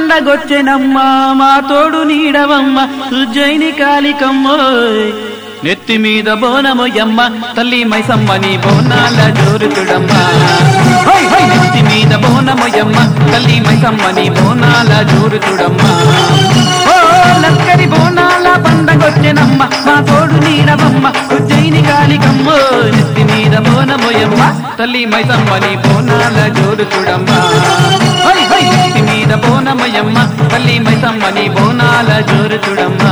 పండగొచ్చెనమ్మ మా తోడు నీడవమ్మ ఉజ్జయిని కాలికమ్మోయ్ నెత్తి మీద బోనమొయ్యమ్మ తల్లి మైసమ్మ నీ బోనాల జోరుతుడమ్మ హోయ్ హోయ్ నెత్తి మీద బోనమొయ్యమ్మ తల్లి మైసమ్మ నీ బోనాల జోరుతుడమ్మ ఓ లక్కరి బోనాల పండగొచ్చెనమ్మ మా తోడు నీడవమ్మ ఉజ్జయిని కాలికమ్మ నెత్తి మీద బోనమొయ్యమ్మ తల్లి మైసమ్మ నీ బోనాల జోరుతుడమ్మ హోయ్ హోయ్ నెత్తి మీద బోనమొయ్యమ్మ తల్లి మైసమ్మ నీ బోనాల జోరుతుడమ్మ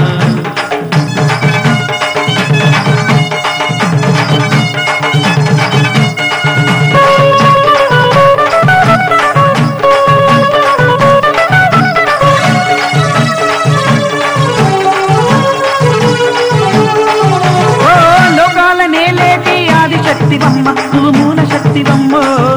ఓ లోకాల నేలేటి ఆది శక్తివమ్మ నువ్వు మూల శక్తివమ్మ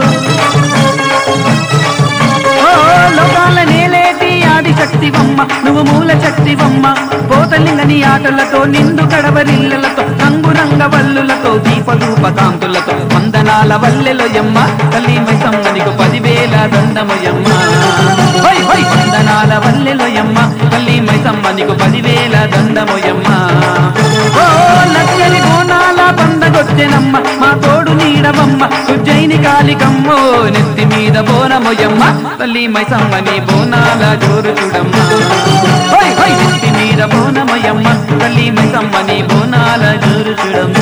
ఓ లోకాల నేలేటి ఆది శక్తివమ్మ నువ్వు మూల శక్తివమ్మ పోతలింగని ఆటలతో నిండు కడవరిల్లలతో రంగు రంగ వల్లులతో దీపధూప కాంతులతో వందనాల వల్లెలోయమ్మ తల్లి మైసమ్మ నీకు పదివేల దండమయమ్మ హోయ్ హోయ్ వందనాల వల్లెలోయమ్మ తల్లి మైసమ్మ నీకు పదివేల దండమయమ్మ ఓ లక్కలి బోనాల పండగొచ్చెనమ్మ మా తోడు నీడవమ్మ ఉజ్జయిని కాలికమ్మో నెత్తి మీద బోనమొయ్యమ్మ తల్లి మైసమ్మ నీ బోనాల జోరు చూడమ్మ హోయ్ హోయ్ నెత్తి మీద బోనమొయ్యమ్మ తల్లి మైసమ్మ నీ బోనాల జోరు చూడమ్మ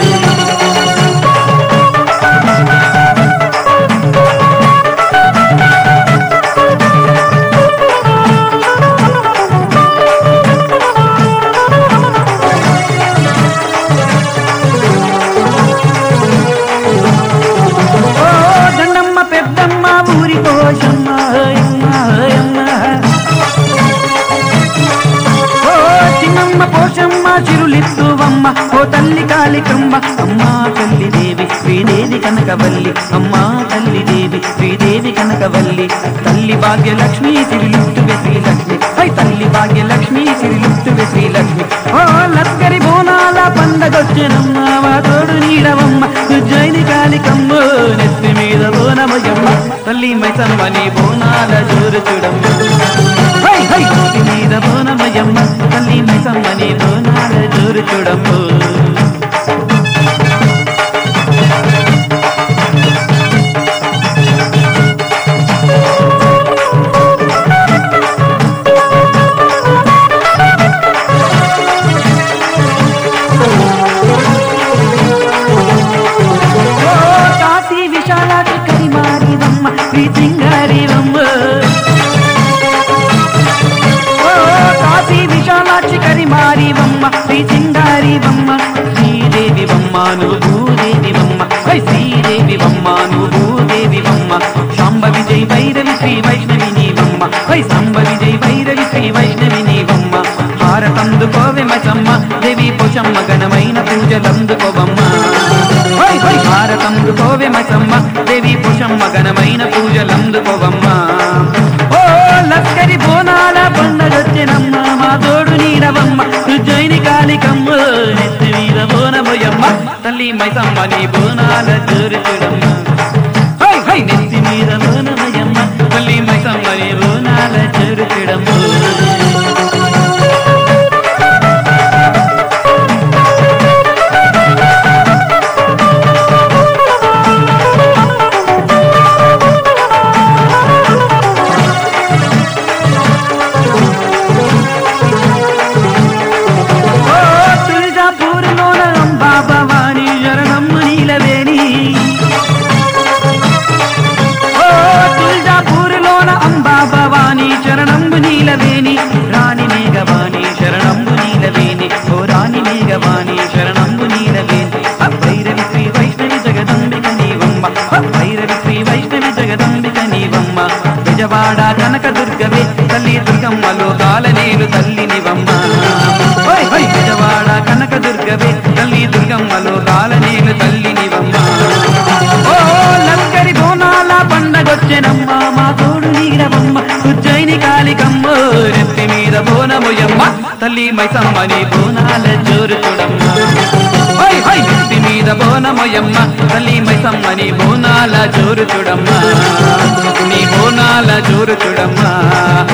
ఓ దండమ్మ పెద్దమ్మ ఊరి పోషమ్మ ఓయమ్మ, ఓయమ్మ. ఓ చిన్నమ్మ పోషమ్మ చిరులిత్తువమ్మ ఓ తల్లి కాళికమ్మ అమ్మా తల్లి దేవి శ్రీదేవి కనకవల్లి అమ్మా తల్లి దేవి శ్రీదేవి కనకవల్లి తల్లి భాగ్యలక్ష్మి సిరిలిత్తువే శ్రీలక్ష్మి హై తల్లి భాగ్యలక్ష్మి సిరిలిత్తువే శ్రీలక్ష్మి ఓ లస్కరి బోనాల పండగొచ్చెనమ్మ మా తోడు నీడవమ్మ ఉజ్జయిని కాళికమ్మ నెత్తి మీద బోనమయ్యమ్మ తల్లి మైసమ్మ నీ బోనాల జోరు చూడమ్మ హై హై నెత్తి మీద బోనమయ్యమ్మ తల్లి మైసమ్మ నీ బోనాల జోరు చూడమ్మ ఓ కాశీ విశాలాక్షి కరిమారివమ్మ శ్రీ సింగారివమ్మ ఓ కాశీ విశాలాక్షి కరిమారివమ్మ శ్రీ సింగారివమ్మ శ్రీదేవి బొమ్మ నువ్వు భూదేవి బొమ్మ హై శ్రీదేవి బొమ్మ నువ్వు భూదేవి బొమ్మ శాంబ విజయ్ భైరవి శ్రీ వైష్ణవి నీవమ్మ హై సాంబ విజయ్ భైరవి శ్రీ వైష్ణవి నీవమ్మ హారతందుకోవె మచమ్మ దేవి పోషమ్మ ఘనమైన పూజలందుకోవమ్మ హై హై హారతందుకోవె మచమ్మ దేవి పోషమ్మ ఘనమైన పూజలందుకోవమ్మ ఓ లక్కరి బోనాల పండగొచ్చెనమ్మ మా తోడు నీడవమ్మ ఉజ్జయిని కాళికమ్మ నెత్తి మీద బోనబోయమ్మ తల్లి మైసమ్మ నీ బోనాల జోరు చూడమ్మ హై హై నెత్తి మీద బోనమయ్యమ్మ తల్లి మైసమ్మ నీ బోనాల జోరు చూడమ్మ ఓ తులజాపూర్లోన అంబా భవాని శరణమ్మ నీలవేణి ఓ తులజాపూర్లోన అంబా భవాని శరణమ్మ నీలవేణి రాణి మేఘవాణి శరణమ్మ నీలవేణి ఓ రాణి మేఘవాణి శరణమ్మ నీలవేణి భైరవి శ్రీ వైష్ణవి జగదంబిక నీవమ్మ భైరవి శ్రీ వైష్ణవి జగదంబిక నీవమ్మ విజవాడ కనక దుర్గవే తల్లి దుర్గమ్మలో కాలనేలు తల్లి నివమ్మ హోయ్ హోయ్ విజవాడ కనక దుర్గవే తల్లి దుర్గమ్మలో కాలనేలు తల్లి నివమ్మ ఓ లక్కరి బోనాల పండగొచ్చెనమ్మ మా తోడు నీరవమ్మ ఉజ్జయిని కాళికమ్మ నెత్తి మీద బోనముయమ్మ తల్లి మైసమ్మ నీ బోనాల జోరు చూడమ్మ హోయ్ హోయ్ నెత్తి మీద బోనమయమ్మ తల్లి మైసమ్మ నీ బోనాల జోరు చూడమ్మ నీ బోనాల జోరు చూడమ్మ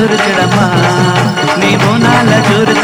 జోరు చెడమ్మా నీ బోనాల జోరు